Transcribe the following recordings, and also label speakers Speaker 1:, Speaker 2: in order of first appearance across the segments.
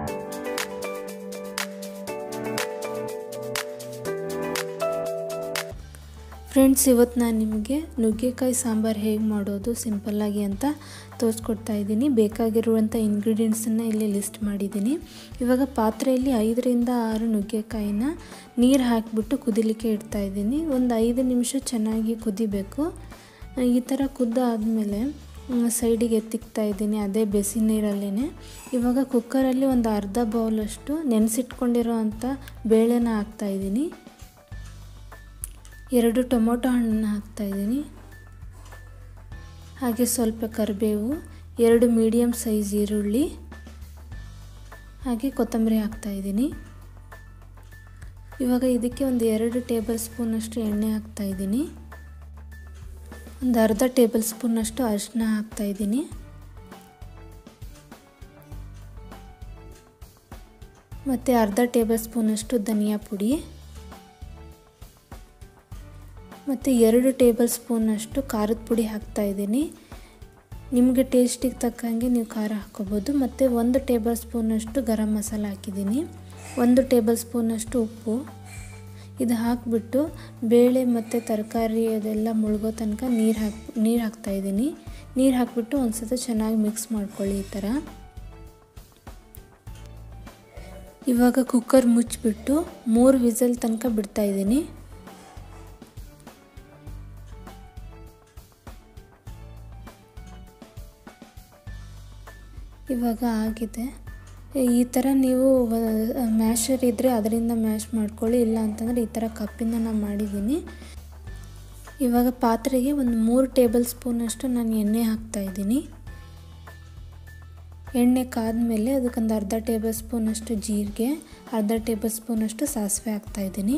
Speaker 1: friends ಇವತ್ತು ನಾನು ನಿಮಗೆ ನುಗ್ಗೆಕಾಯಿ ಸಾಂಬಾರು ಹೇಗೆ ಮಾಡೋದು ಸಿಂಪಲ್ಲಾಗಿ ಅಂತ ತೋರಿಸ್ಕೊಡ್ತಾ ಇದ್ದೀನಿ ಬೇಕಾಗಿರುವಂಥ ಇಂಗ್ರೀಡಿಯೆಂಟ್ಸನ್ನು ಇಲ್ಲಿ ಲಿಸ್ಟ್ ಮಾಡಿದ್ದೀನಿ ಇವಾಗ ಪಾತ್ರೆಯಲ್ಲಿ ಐದರಿಂದ ಆರು ನುಗ್ಗೆಕಾಯಿನ ನೀರು ಹಾಕಿಬಿಟ್ಟು ಕುದಿಲಿಕ್ಕೆ ಇಡ್ತಾ ಇದ್ದೀನಿ ಒಂದು ಐದು ನಿಮಿಷ ಚೆನ್ನಾಗಿ ಕುದಿಬೇಕು ಈ ಥರ ಕುದ್ದ ಆದಮೇಲೆ ಸೈಡಿಗೆ ಎತ್ತಿಕ್ತಾ ಇದ್ದೀನಿ ಅದೇ ಬಿಸಿ ನೀರಲ್ಲೇ ಇವಾಗ ಕುಕ್ಕರಲ್ಲಿ ಒಂದು ಅರ್ಧ ಬೌಲಷ್ಟು ನೆನೆಸಿಟ್ಕೊಂಡಿರೋ ಅಂಥ ಬೇಳೆನ ಹಾಕ್ತಾಯಿದ್ದೀನಿ ಎರಡು ಟೊಮೊಟೊ ಹಣ್ಣನ್ನು ಹಾಕ್ತಾಯಿದ್ದೀನಿ ಹಾಗೆ ಸ್ವಲ್ಪ ಕರಿಬೇವು ಎರಡು ಮೀಡಿಯಮ್ ಸೈಜ್ ಈರುಳ್ಳಿ ಹಾಗೆ ಕೊತ್ತಂಬರಿ ಹಾಕ್ತಾಯಿದ್ದೀನಿ ಇವಾಗ ಇದಕ್ಕೆ ಒಂದು ಎರಡು ಟೇಬಲ್ ಸ್ಪೂನಷ್ಟು ಎಣ್ಣೆ ಹಾಕ್ತಾಯಿದ್ದೀನಿ ಒಂದು ಅರ್ಧ ಟೇಬಲ್ ಸ್ಪೂನಷ್ಟು ಅರಿಶಿನ ಹಾಕ್ತಾಯಿದ್ದೀನಿ ಮತ್ತು ಅರ್ಧ ಟೇಬಲ್ ಸ್ಪೂನಷ್ಟು ಧನಿಯಾ ಪುಡಿ ಮತ್ತು ಎರಡು ಟೇಬಲ್ ಸ್ಪೂನಷ್ಟು ಖಾರದ ಪುಡಿ ಹಾಕ್ತಾಯಿದ್ದೀನಿ ನಿಮಗೆ ಟೇಸ್ಟಿಗೆ ತಕ್ಕಂಗೆ ನೀವು ಖಾರ ಹಾಕ್ಕೋಬೋದು ಮತ್ತು ಒಂದು ಟೇಬಲ್ ಸ್ಪೂನಷ್ಟು ಗರಂ ಮಸಾಲ ಹಾಕಿದ್ದೀನಿ ಒಂದು ಟೇಬಲ್ ಸ್ಪೂನಷ್ಟು ಉಪ್ಪು ಇದು ಹಾಕಿಬಿಟ್ಟು ಬೇಳೆ ಮತ್ತು ತರಕಾರಿ ಅದೆಲ್ಲ ಮುಳುಗೋ ತನಕ ನೀರು ಹಾಕಿ ನೀರು ಹಾಕ್ತಾಯಿದ್ದೀನಿ ನೀರು ಹಾಕಿಬಿಟ್ಟು ಒಂದು ಸತ ಚೆನ್ನಾಗಿ ಮಿಕ್ಸ್ ಮಾಡ್ಕೊಳ್ಳಿ ಈ ಥರ ಇವಾಗ ಕುಕ್ಕರ್ ಮುಚ್ಚಿಬಿಟ್ಟು ಮೂರು ವಿಸಲ್ ತನಕ ಬಿಡ್ತಾಯಿದ್ದೀನಿ ಇವಾಗ ಆಗಿದೆ ಈ ಥರ ನೀವು ಮ್ಯಾಶರ್ ಇದ್ದರೆ ಅದರಿಂದ ಮ್ಯಾಶ್ ಮಾಡ್ಕೊಳ್ಳಿ ಇಲ್ಲ ಅಂತಂದರೆ ಈ ಥರ ಕಪ್ಪಿಂದ ನಾನು ಮಾಡಿದ್ದೀನಿ ಇವಾಗ ಪಾತ್ರೆಗೆ ಒಂದು ಮೂರು ಟೇಬಲ್ ಸ್ಪೂನಷ್ಟು ನಾನು ಎಣ್ಣೆ ಹಾಕ್ತಾಯಿದ್ದೀನಿ ಎಣ್ಣೆ ಕಾದ್ಮೇಲೆ ಅದಕ್ಕೊಂದು ಅರ್ಧ ಟೇಬಲ್ ಸ್ಪೂನಷ್ಟು ಜೀರಿಗೆ ಅರ್ಧ ಟೇಬಲ್ ಸ್ಪೂನಷ್ಟು ಸಾಸಿವೆ ಹಾಕ್ತಾಯಿದ್ದೀನಿ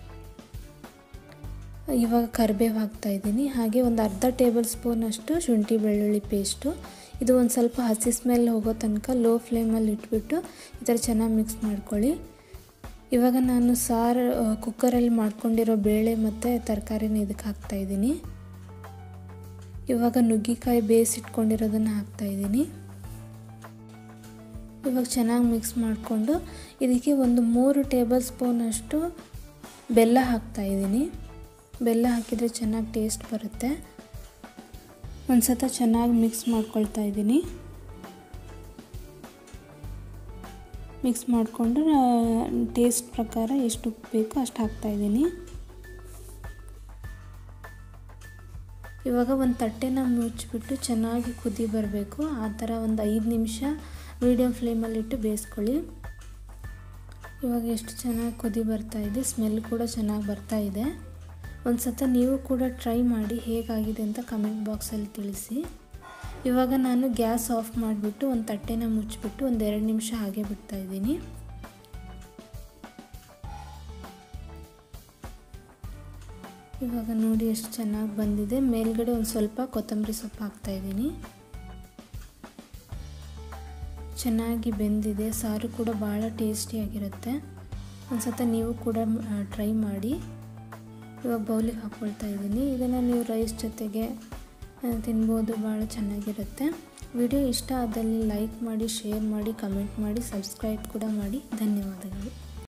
Speaker 1: ಇವಾಗ ಕರಿಬೇವು ಹಾಕ್ತಾಯಿದ್ದೀನಿ ಹಾಗೆ ಒಂದು ಅರ್ಧ ಟೇಬಲ್ ಸ್ಪೂನಷ್ಟು ಶುಂಠಿ ಬೆಳ್ಳುಳ್ಳಿ ಪೇಸ್ಟು ಇದು ಒಂದು ಸ್ವಲ್ಪ ಹಸಿ ಸ್ಮೆಲ್ ಹೋಗೋ ತನಕ ಲೋ ಫ್ಲೇಮಲ್ಲಿ ಇಟ್ಬಿಟ್ಟು ಈ ಥರ ಚೆನ್ನಾಗಿ ಮಿಕ್ಸ್ ಮಾಡ್ಕೊಳ್ಳಿ ಇವಾಗ ನಾನು ಸಾರು ಕುಕ್ಕರಲ್ಲಿ ಮಾಡ್ಕೊಂಡಿರೋ ಬೇಳೆ ಮತ್ತು ತರಕಾರಿನ ಇದಕ್ಕೆ ಹಾಕ್ತಾಯಿದ್ದೀನಿ ಇವಾಗ ನುಗ್ಗಿಕಾಯಿ ಬೇಯಿಸಿಟ್ಕೊಂಡಿರೋದನ್ನು ಹಾಕ್ತಾಯಿದ್ದೀನಿ ಇವಾಗ ಚೆನ್ನಾಗಿ ಮಿಕ್ಸ್ ಮಾಡಿಕೊಂಡು ಇದಕ್ಕೆ ಒಂದು ಮೂರು ಟೇಬಲ್ ಸ್ಪೂನಷ್ಟು ಬೆಲ್ಲ ಹಾಕ್ತಾಯಿದ್ದೀನಿ ಬೆಲ್ಲ ಹಾಕಿದರೆ ಚೆನ್ನಾಗಿ ಟೇಸ್ಟ್ ಬರುತ್ತೆ ಒಂದು ಸತ ಚೆನ್ನಾಗಿ ಮಿಕ್ಸ್ ಮಾಡ್ಕೊಳ್ತಾ ಇದ್ದೀನಿ ಮಿಕ್ಸ್ ಮಾಡಿಕೊಂಡು ಟೇಸ್ಟ್ ಪ್ರಕಾರ ಎಷ್ಟು ಉಪ್ಪು ಬೇಕೋ ಅಷ್ಟು ಹಾಕ್ತಾಯಿದ್ದೀನಿ ಇವಾಗ ಒಂದು ತಟ್ಟೆನ ಮುಚ್ಚಿಬಿಟ್ಟು ಚೆನ್ನಾಗಿ ಕುದಿ ಬರಬೇಕು ಆ ಥರ ಒಂದು ಐದು ನಿಮಿಷ ಮೀಡಿಯಮ್ ಫ್ಲೇಮಲ್ಲಿಟ್ಟು ಬೇಯಿಸ್ಕೊಳ್ಳಿ ಇವಾಗ ಎಷ್ಟು ಚೆನ್ನಾಗಿ ಕುದಿ ಬರ್ತಾ ಇದೆ ಸ್ಮೆಲ್ ಕೂಡ ಚೆನ್ನಾಗಿ ಬರ್ತಾ ಇದೆ ಒಂದು ಸತ ನೀವು ಕೂಡ ಟ್ರೈ ಮಾಡಿ ಹೇಗಾಗಿದೆ ಅಂತ ಕಮೆಂಟ್ ಬಾಕ್ಸಲ್ಲಿ ತಿಳಿಸಿ ಇವಾಗ ನಾನು ಗ್ಯಾಸ್ ಆಫ್ ಮಾಡಿಬಿಟ್ಟು ಒಂದು ತಟ್ಟೆನ ಮುಚ್ಚಿಬಿಟ್ಟು ಒಂದು ಎರಡು ನಿಮಿಷ ಹಾಗೆ ಬಿಡ್ತಾಯಿದ್ದೀನಿ ಇವಾಗ ನೋಡಿ ಎಷ್ಟು ಚೆನ್ನಾಗಿ ಬಂದಿದೆ ಮೇಲ್ಗಡೆ ಒಂದು ಸ್ವಲ್ಪ ಕೊತ್ತಂಬರಿ ಸೊಪ್ಪು ಹಾಕ್ತಾಯಿದ್ದೀನಿ ಚೆನ್ನಾಗಿ ಬೆಂದಿದೆ ಸಾರು ಕೂಡ ಭಾಳ ಟೇಸ್ಟಿಯಾಗಿರುತ್ತೆ ಒಂದು ಸತ ನೀವು ಕೂಡ ಟ್ರೈ ಮಾಡಿ ಇವಾಗ ಬೌಲಿಗೆ ಹಾಕ್ಕೊಳ್ತಾ ಇದ್ದೀನಿ ಇದನ್ನು ನೀವು ರೈಸ್ ಜೊತೆಗೆ ತಿನ್ಬೋದು ಭಾಳ ಚೆನ್ನಾಗಿರುತ್ತೆ ವಿಡಿಯೋ ಇಷ್ಟ ಆದಲ್ಲಿ ಲೈಕ್ ಮಾಡಿ ಶೇರ್ ಮಾಡಿ ಕಮೆಂಟ್ ಮಾಡಿ ಸಬ್ಸ್ಕ್ರೈಬ್ ಕೂಡ ಮಾಡಿ ಧನ್ಯವಾದಗಳು